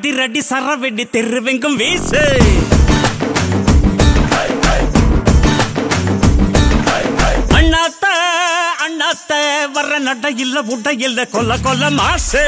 அதிரடி சரவெடி தெருவெங்கும் வீசு அண்ணாத்த அண்ணாத்த வர்ற நட இல்ல உட இல்ல கொல்ல கொல்ல மாசு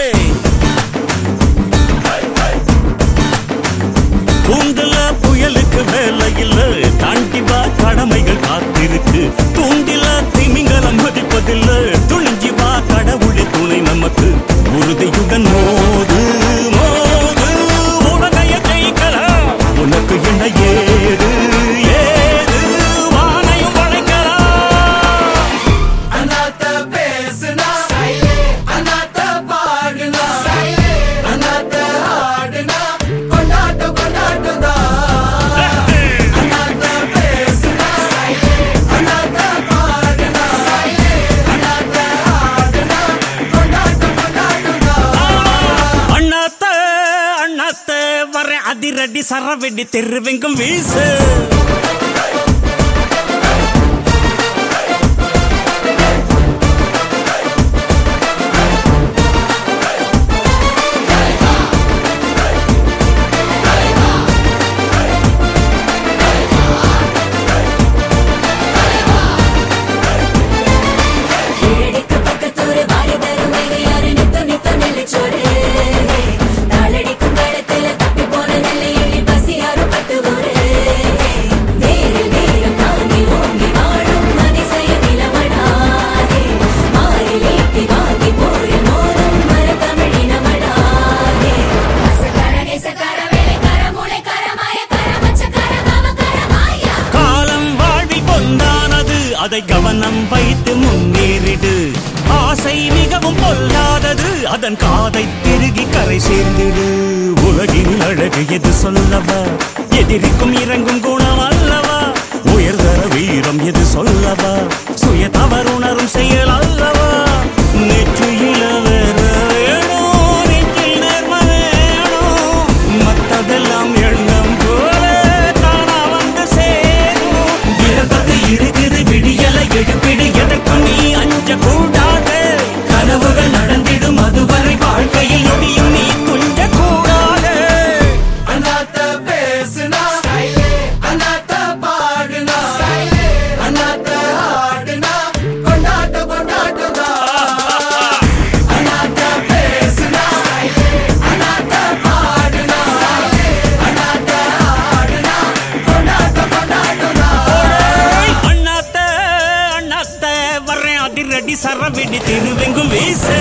கூண்டுல புயலுக்கு வேலை இல்ல தாண்டி வா கடமைகள் காத்திருக்கு தூண்டில திமிங்கலம் மதிப்பதில்ல துணிஞ்சி வா கடவுளே துணை நமக்கு உறுதியுடன் மோது மோது உலகைய ஜெயிக்கலாம் உனக்கு என்ன ஏது ஏது வானையும் படைக்கலாம் அநாத பேசுனா அநாத பாடுனா அநாத ஆடுனா கொண்டாட்டம் கொண்டாட்டம் தான் அநாத பேசுனா அநாத பாடுனா அநாத ஆடுனா கொண்டாட்டம் கொண்டாட்டம் தான் அண்ணாத்த அண்ணாத்த வர அதிரடி சரவெடி தெருவெங்கும் வீசு கீழடிக்கு பக்கத்தூரு வாரி தரும் வேலையாரு நித்தம் நித்தம் நெல்லிச்சோறு. நாளடிக்கும் காலத்துல தப்பி போன நெல்லை எள்ளி பசியாறு பட்டு ஊரு. வேரில் வீரம் தாங்கி ஓங்கி வாழும் அதிசய நிலமடாதே. மாறில் ஈட்டி வாங்கி போரில் மோதும் மரத்தமிழினமடாதே. அசக்கார, நேசக்கார, வேலைக்கார, மூளைக்கார, மாயக்கார, மச்சக்கார, காமக்கார, மாயா. காலம் வாழ்வில் பொந்தானது அதை கவனம் வைத்து முன்னேறிடு ஆசை மிகவும் பொல்லாதது அதன் காதை திருகி கரை சேர்ந்திடு உலகின் அழகு எது சொல்லவா எதிரிக்கும் இறங்கும் குணம் அல்லவா உயர்தர வீரம் எது சொல்லவா சுய தவறுணரும் செயல் அல்லவா நெற்றியில வேற வேணும் நெற்றில் நேர்ம வேணும் மத்ததெல்லாம் எண்ணம் போல தானா வந்து சேரும் விரதது இருக்குது விடியல எடுப்பிடு எதற்கும் நீ அஞ்ச கூடாது கனவுகள் நடந்திடும் அதுவரை வாழ்க்கையில் நொடியும் நீ துஞ்ச கூடாது அநாத பேசுனா அநாத பாடுனா அநாத ஆடுனா கொண்டாட்டம் கொண்டாட்டம் தான் அநாத பேசுனா அநாத பாடுனா அநாத ஆடுனா கொண்டாட்டம் கொண்டாட்டம் தான் அண்ணாத்த அண்ணாத்த வர்றேன் அதிரடி சரவெடி திருவெங்கும் வீசு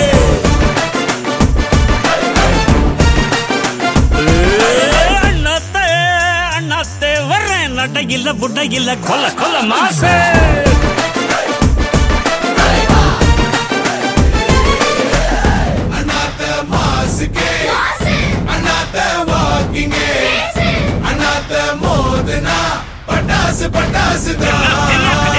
ஏய், அண்ணாத்த அண்ணாத்த வர்றேன் நடையில புடையில கொல்ல கொல்ல மாசு அநாத மாசுக்கே அநாத வாக்கிங்கே அநாத மோதுனா பட்டாசு பட்டாசு தான்